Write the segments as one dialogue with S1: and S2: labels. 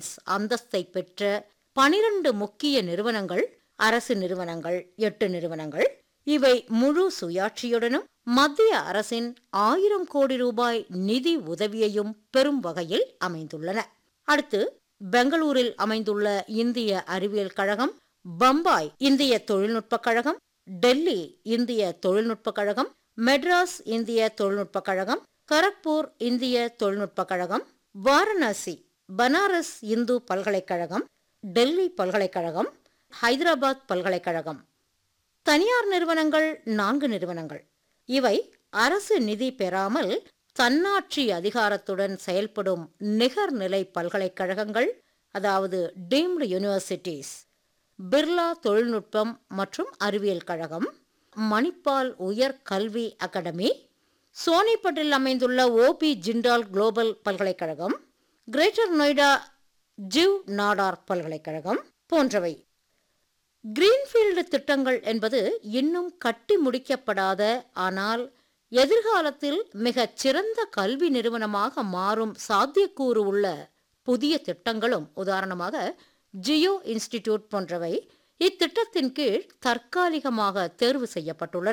S1: excellence அந்தஸ்தை பெற்ற பனிரண்டு முக்கிய நிறுவனங்கள் அரசு நிறுவனங்கள் எட்டு நிறுவனங்கள் இவை முழு சுயாட்சியுடனும் மத்திய அரசின் ஆயிரம் கோடி ரூபாய் நிதி உதவியையும் பெறும் வகையில் அமைந்துள்ளன அடுத்து பெங்களூரில் அமைந்துள்ள இந்திய அறிவியல் கழகம் பம்பாய் இந்திய தொழில்நுட்பக் கழகம் டெல்லி இந்திய தொழில்நுட்பக் கழகம் மெட்ராஸ் இந்திய தொழில்நுட்பக் கழகம் கரக்பூர் இந்திய தொழில்நுட்பக் கழகம் வாரணாசி பனாரஸ் இந்து பல்கலைக்கழகம் டெல்லி பல்கலைக்கழகம் ஹைதராபாத் பல்கலைக்கழகம் தனியார் நிறுவனங்கள் நான்கு நிறுவனங்கள் இவை அரசு நிதி பெறாமல் தன்னாட்சி அதிகாரத்துடன் செயல்படும் நிகர்நிலை பல்கலைக்கழகங்கள் அதாவது டீம்டு யூனிவர்சிட்டிஸ் பிர்லா தொழில்நுட்பம் மற்றும் அறிவியல் கழகம் மணிப்பால் உயர் கல்வி அகாடமி சோனிபட்டில் அமைந்துள்ள ஓபி ஜிண்டால் குளோபல் பல்கலைக்கழகம் கிரேட்டர் நொய்டா ஜிவ் நாடார் பல்கலைக்கழகம் போன்றவை கிரீன்ஃபீல்டு திட்டங்கள் என்பது இன்னும் கட்டி முடிக்கப்படாத ஆனால் எதிர்காலத்தில் மிகச் சிறந்த கல்வி நிறுவனமாக மாறும் சாத்தியக்கூறு உள்ள புதிய திட்டங்களும் உதாரணமாக ஜியோ இன்ஸ்டிடியூட் போன்றவை இத்திட்டத்தின் கீழ் தற்காலிகமாக தேர்வு செய்யப்பட்டுள்ளன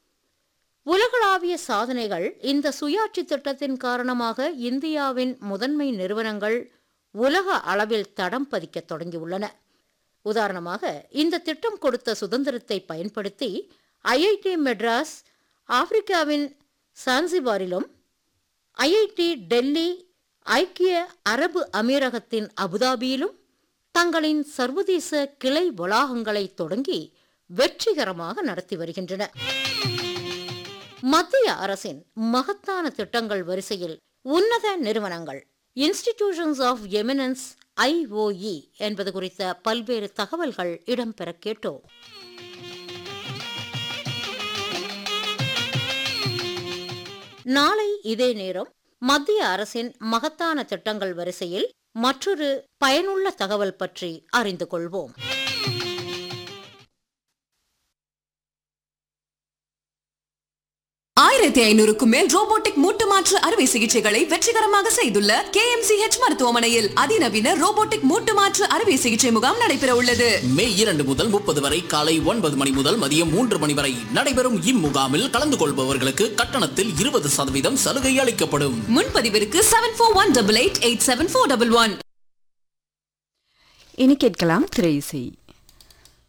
S1: உலகளாவிய சாதனைகள் இந்த சுயாட்சி திட்டத்தின் காரணமாக இந்தியாவின் முதன்மை நிறுவனங்கள் உலக அளவில் தடம் பதிக்க தொடங்கியுள்ளன உதாரணமாக இந்த திட்டம் கொடுத்த சுதந்திரத்தை பயன்படுத்தி ஐஐடி மெட்ராஸ் ஆப்பிரிக்காவின் சான்சிபாரிலும் ஐஐடி டெல்லி ஐக்கிய அரபு அமீரகத்தின் அபுதாபியிலும் தங்களின் சர்வதேச கிளை வளாகங்களை தொடங்கி வெற்றிகரமாக நடத்தி வருகின்றன மத்திய அரசின் மகத்தான திட்டங்கள் வரிசையில் உன்னத நிறுவனங்கள் இன்ஸ்டிடியூஷன்ஸ் ஆஃப் எமினன்ஸ் ஐஓஇ என்பது குறித்த பல்வேறு தகவல்கள் இடம்பெற கேட்டோம் நாளை இதே நேரம் மத்திய அரசின் மகத்தான திட்டங்கள் வரிசையில் மற்றொரு பயனுள்ள தகவல் பற்றி அறிந்து கொள்வோம்
S2: ஆயிரத்தி ஐநூறுக்கும் மேல் ரோபோட்டிக் மூட்டு மாற்று அறுவை சிகிச்சைகளை வெற்றிகரமாக செய்துள்ள கே மருத்துவமனையில் அதிநவீன ரோபோட்டிக் மூட்டு மாற்று அறுவை சிகிச்சை முகாம் நடைபெற உள்ளது
S3: மே இரண்டு முதல் முப்பது வரை காலை ஒன்பது மணி முதல் மதியம் மூன்று மணி வரை நடைபெறும் இம்முகாமில் கலந்து கொள்பவர்களுக்கு கட்டணத்தில் இருபது சதவீதம் சலுகை அளிக்கப்படும்
S2: முன்பதிவிற்கு seven four one double eight eight seven four double one
S4: இனி கேட்கலாம் திரை இசை